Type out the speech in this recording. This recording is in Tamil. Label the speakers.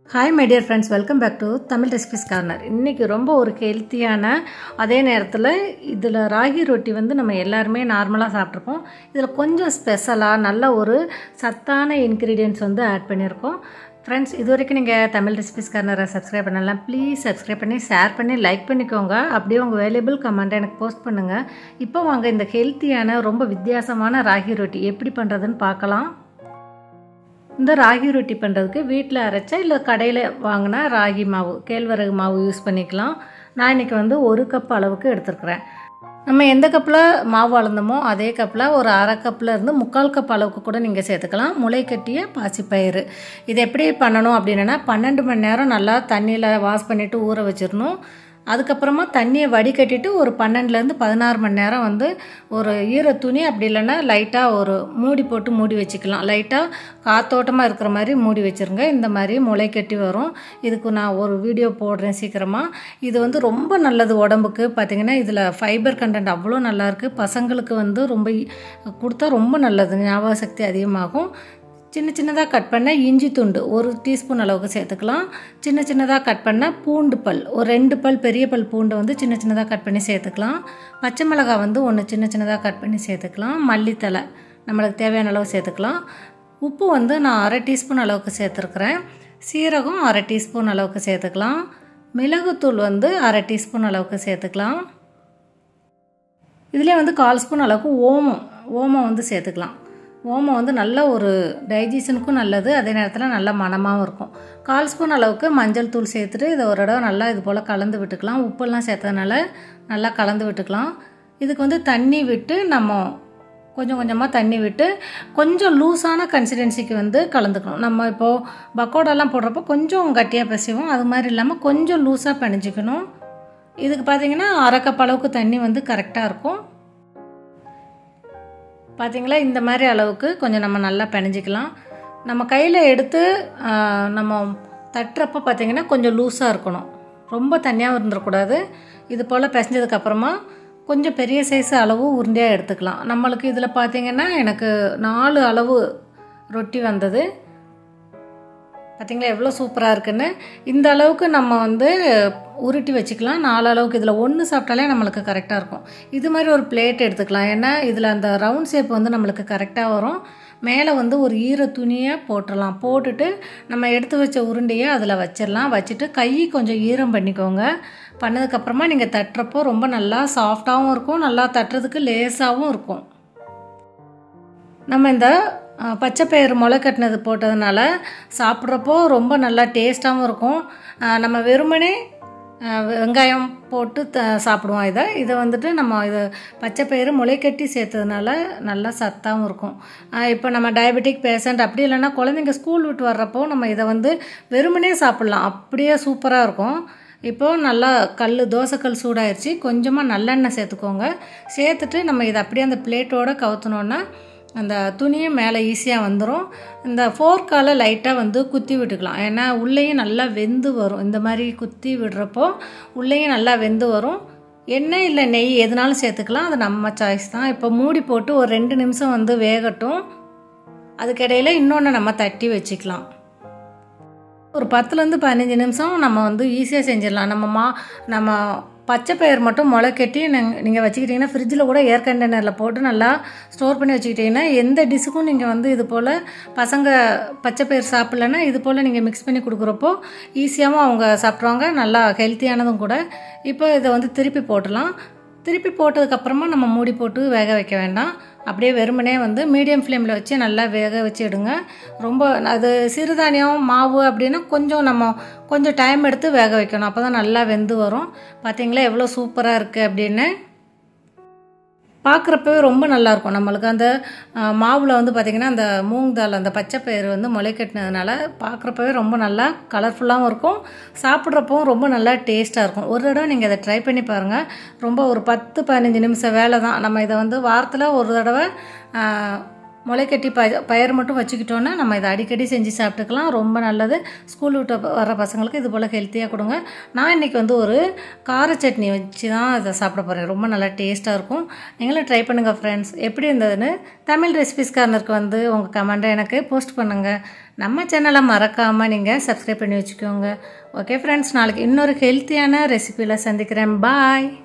Speaker 1: hi my dear friends welcome back to Tamil recipes corner இன்றைக்கி ரொம்ப ஒரு ஹெல்த்தியான அதே நேரத்தில் இதில் ராகி ரொட்டி வந்து நம்ம எல்லாருமே நார்மலாக சாப்பிட்ருப்போம் இதில் கொஞ்சம் ஸ்பெஷலாக நல்ல ஒரு சத்தான இன்க்ரீடியன்ட்ஸ் வந்து ஆட் பண்ணியிருக்கோம் ஃப்ரெண்ட்ஸ் இது வரைக்கும் நீங்கள் தமிழ் ரெசிபிஸ் கார்னரை சப்ஸ்கிரைப் பண்ணலாம் ப்ளீஸ் சப்ஸ்கிரைப் பண்ணி ஷேர் பண்ணி லைக் பண்ணிக்கோங்க அப்படியே உங்கள் வேல்யூபிள் கமெண்ட்டை எனக்கு போஸ்ட் பண்ணுங்கள் இப்போ வாங்க இந்த ஹெல்த்தியான ரொம்ப வித்தியாசமான ராகி ரொட்டி எப்படி பண்ணுறதுன்னு பார்க்கலாம் இந்த ராகி ரொட்டி பண்ணுறதுக்கு வீட்டில் அரைச்சா இல்லை கடையில் வாங்கினா ராகி மாவு கேழ்வரகு மாவு யூஸ் பண்ணிக்கலாம் நான் இன்றைக்கி வந்து ஒரு கப் அளவுக்கு எடுத்துருக்குறேன் நம்ம எந்த கப்பில் மாவு அளந்தோமோ அதே கப்பில் ஒரு அரை கப்பில் இருந்து முக்கால் கப் அளவுக்கு கூட நீங்கள் சேர்த்துக்கலாம் முளை கட்டிய பாசிப்பயிறு இது எப்படி பண்ணணும் அப்படின்னா பன்னெண்டு மணி நேரம் நல்லா தண்ணியில் வாஷ் பண்ணிவிட்டு ஊற வச்சிடணும் அதுக்கப்புறமா தண்ணியை வடிகட்டிட்டு ஒரு பன்னெண்டுலேருந்து பதினாறு மணி நேரம் வந்து ஒரு ஈர துணி அப்படி இல்லைன்னா லைட்டாக ஒரு மூடி போட்டு மூடி வச்சுக்கலாம் லைட்டாக காத்தோட்டமாக இருக்கிற மாதிரி மூடி வச்சுருங்க இந்த மாதிரி முளை கட்டி வரும் இதுக்கு நான் ஒரு வீடியோ போடுறேன் சீக்கிரமாக இது வந்து ரொம்ப நல்லது உடம்புக்கு பார்த்திங்கன்னா இதில் ஃபைபர் கண்டென்ட் அவ்வளோ நல்லாயிருக்கு பசங்களுக்கு வந்து ரொம்ப கொடுத்தா ரொம்ப நல்லது ஞாபக சக்தி அதிகமாகும் சின்ன சின்னதாக கட் பண்ண இஞ்சி துண்டு ஒரு டீஸ்பூன் அளவுக்கு சேர்த்துக்கலாம் சின்ன சின்னதாக கட் பண்ண பூண்டு பல் ஒரு ரெண்டு பல் பெரிய பல் பூண்டு வந்து சின்ன சின்னதாக கட் பண்ணி சேர்த்துக்கலாம் பச்சை மிளகாய் வந்து ஒன்று சின்ன சின்னதாக கட் பண்ணி சேர்த்துக்கலாம் மல்லித்தலை நம்மளுக்கு தேவையான அளவு சேர்த்துக்கலாம் உப்பு வந்து நான் அரை டீஸ்பூன் அளவுக்கு சேர்த்துருக்குறேன் சீரகம் அரை டீஸ்பூன் அளவுக்கு சேர்த்துக்கலாம் மிளகுத்தூள் வந்து அரை டீஸ்பூன் அளவுக்கு சேர்த்துக்கலாம் இதிலே வந்து கால் ஸ்பூன் அளவுக்கு ஓமம் ஓமம் வந்து சேர்த்துக்கலாம் ஓமம் வந்து நல்ல ஒரு டைஜஷனுக்கும் நல்லது அதே நேரத்தில் நல்ல மனமாகவும் இருக்கும் கால் ஸ்பூன் அளவுக்கு மஞ்சள் தூள் சேர்த்துட்டு இதை ஒரு தடவை நல்லா இது போல் கலந்து விட்டுக்கலாம் உப்பெல்லாம் சேர்த்ததுனால நல்லா கலந்து விட்டுக்கலாம் இதுக்கு வந்து தண்ணி விட்டு நம்ம கொஞ்சம் கொஞ்சமாக தண்ணி விட்டு கொஞ்சம் லூஸான கன்சிஸ்டன்சிக்கு வந்து கலந்துக்கணும் நம்ம இப்போது பக்கோடாலாம் போடுறப்போ கொஞ்சம் கட்டியாக பிசைவோம் அது மாதிரி இல்லாமல் கொஞ்சம் லூஸாக பிணைஞ்சிக்கணும் இதுக்கு பார்த்திங்கன்னா அரை கப் அளவுக்கு தண்ணி வந்து கரெக்டாக இருக்கும் பார்த்திங்களா இந்த மாதிரி அளவுக்கு கொஞ்சம் நம்ம நல்லா பிணைஞ்சிக்கலாம் நம்ம கையில் எடுத்து நம்ம தட்டுறப்போ பார்த்திங்கன்னா கொஞ்சம் லூஸாக இருக்கணும் ரொம்ப தனியாக இருந்துடக்கூடாது இது போல் பிசைஞ்சதுக்கப்புறமா கொஞ்சம் பெரிய சைஸ் அளவு உருண்டையாக எடுத்துக்கலாம் நம்மளுக்கு இதில் பார்த்திங்கன்னா எனக்கு நாலு அளவு ரொட்டி வந்தது பார்த்திங்களா எவ்வளோ சூப்பராக இருக்குன்னு இந்த அளவுக்கு நம்ம வந்து உருட்டி வச்சுக்கலாம் நாலு அளவுக்கு இதில் ஒன்று சாப்பிட்டாலே நம்மளுக்கு கரெக்டாக இருக்கும் இது மாதிரி ஒரு பிளேட் எடுத்துக்கலாம் ஏன்னா இதில் அந்த ரவுண்ட் ஷேப் வந்து நம்மளுக்கு கரெக்டாக வரும் மேலே வந்து ஒரு ஈர துணியை போட்டுடலாம் போட்டுட்டு நம்ம எடுத்து வச்ச உருண்டையை அதில் வச்சிடலாம் வச்சுட்டு கை கொஞ்சம் ஈரம் பண்ணிக்கோங்க பண்ணதுக்கப்புறமா நீங்கள் தட்டுறப்போ ரொம்ப நல்லா சாஃப்டாகவும் இருக்கும் நல்லா தட்டுறதுக்கு லேஸாகவும் இருக்கும் நம்ம இந்த பச்சைப்பயிறு முளை கட்டினது போட்டதுனால சாப்பிட்றப்போ ரொம்ப நல்லா டேஸ்ட்டாகவும் இருக்கும் நம்ம வெறுமனே வெங்காயம் போட்டு த சாப்பிடுவோம் இதை இதை வந்துட்டு நம்ம இது பச்சைப்பயிறு முளைக்கட்டி சேர்த்ததுனால நல்லா சத்தாகவும் இருக்கும் இப்போ நம்ம டயபெட்டிக் பேஷண்ட் அப்படி இல்லைன்னா குழந்தைங்க ஸ்கூல் விட்டு வர்றப்போ நம்ம இதை வந்து வெறுமனே சாப்பிட்லாம் அப்படியே சூப்பராக இருக்கும் இப்போது நல்லா கல் தோசைக்கல் சூடாயிருச்சு கொஞ்சமாக நல்லெண்ணெய் சேர்த்துக்கோங்க சேர்த்துட்டு நம்ம இதை அப்படியே அந்த பிளேட்டோடு கவுத்துனோன்னா அந்த துணியும் மேலே ஈஸியாக வந்துடும் இந்த ஃபோர்க்கால் லைட்டாக வந்து குத்தி விட்டுக்கலாம் ஏன்னா உள்ளேயும் நல்லா வெந்து வரும் இந்த மாதிரி குத்தி விடுறப்போ உள்ளேயும் நல்லா வெந்து வரும் எண்ணெய் இல்லை நெய் எதுனாலும் சேர்த்துக்கலாம் அது நம்ம சாய்ஸ் தான் இப்போ மூடி போட்டு ஒரு ரெண்டு நிமிஷம் வந்து வேகட்டும் அதுக்கிடையில் இன்னொன்று நம்ம தட்டி வச்சுக்கலாம் ஒரு பத்துலேருந்து பதினஞ்சு நிமிஷம் நம்ம வந்து ஈஸியாக செஞ்சிடலாம் நம்ம மா நம்ம பச்சை பயிர் மட்டும் முளை கட்டி நீங்கள் வச்சுக்கிட்டிங்கன்னா ஃப்ரிட்ஜில் கூட ஏர் கண்டெய்னரில் போட்டு நல்லா ஸ்டோர் பண்ணி வச்சுக்கிட்டிங்கன்னா எந்த டிஷ்ஷுக்கும் நீங்கள் வந்து இது போல் பசங்க பச்சை பயிர் சாப்பிட்லன்னா இது போல் நீங்கள் மிக்ஸ் பண்ணி கொடுக்குறப்போ ஈஸியாகவும் அவங்க சாப்பிட்ருவாங்க நல்லா ஹெல்த்தியானதும் கூட இப்போ இதை வந்து திருப்பி போட்டலாம் திருப்பி போட்டதுக்கப்புறமா நம்ம மூடி போட்டு வேக வைக்க வேண்டாம் அப்படியே வெறுமனே வந்து மீடியம் ஃப்ளேமில் வச்சு நல்லா வேக வச்சு எடுங்க ரொம்ப அது சிறுதானியம் மாவு அப்படின்னா கொஞ்சம் நம்ம கொஞ்சம் டைம் எடுத்து வேக வைக்கணும் அப்போ தான் நல்லா வெந்து வரும் பார்த்தீங்களா எவ்வளோ சூப்பராக இருக்குது அப்படின்னு பார்க்குறப்பவே ரொம்ப நல்லாயிருக்கும் நம்மளுக்கு அந்த மாவில் வந்து பார்த்திங்கன்னா அந்த மூங் தால் அந்த பச்சை பயிர் வந்து முளை கட்டினதுனால பார்க்குறப்பவே ரொம்ப நல்லா கலர்ஃபுல்லாகவும் இருக்கும் சாப்பிட்றப்பவும் ரொம்ப நல்லா டேஸ்ட்டாக இருக்கும் ஒரு தடவை நீங்கள் அதை ட்ரை பண்ணி பாருங்கள் ரொம்ப ஒரு பத்து பதினஞ்சு நிமிஷம் வேலை தான் நம்ம இதை வந்து வாரத்தில் ஒரு தடவை முளைக்கட்டி ப பயிர் மட்டும் வச்சுக்கிட்டோன்னா நம்ம இதை அடிக்கடி செஞ்சு சாப்பிட்டுக்கலாம் ரொம்ப நல்லது ஸ்கூல் விட்டு வர பசங்களுக்கு இது போல் ஹெல்த்தியாக கொடுங்க நான் இன்றைக்கி வந்து ஒரு கார சட்னி வச்சு தான் இதை சாப்பிட போகிறேன் ரொம்ப நல்லா டேஸ்ட்டாக இருக்கும் நீங்களும் ட்ரை பண்ணுங்கள் ஃப்ரெண்ட்ஸ் எப்படி இருந்ததுன்னு தமிழ் ரெசிபிஸ் கார்னருக்கு வந்து உங்கள் கமெண்ட்டை எனக்கு போஸ்ட் பண்ணுங்கள் நம்ம சேனலை மறக்காமல் நீங்கள் சப்ஸ்கிரைப் பண்ணி வச்சுக்கோங்க ஓகே ஃப்ரெண்ட்ஸ் நாளைக்கு இன்னொரு ஹெல்த்தியான ரெசிபியில் சந்திக்கிறேன் பாய்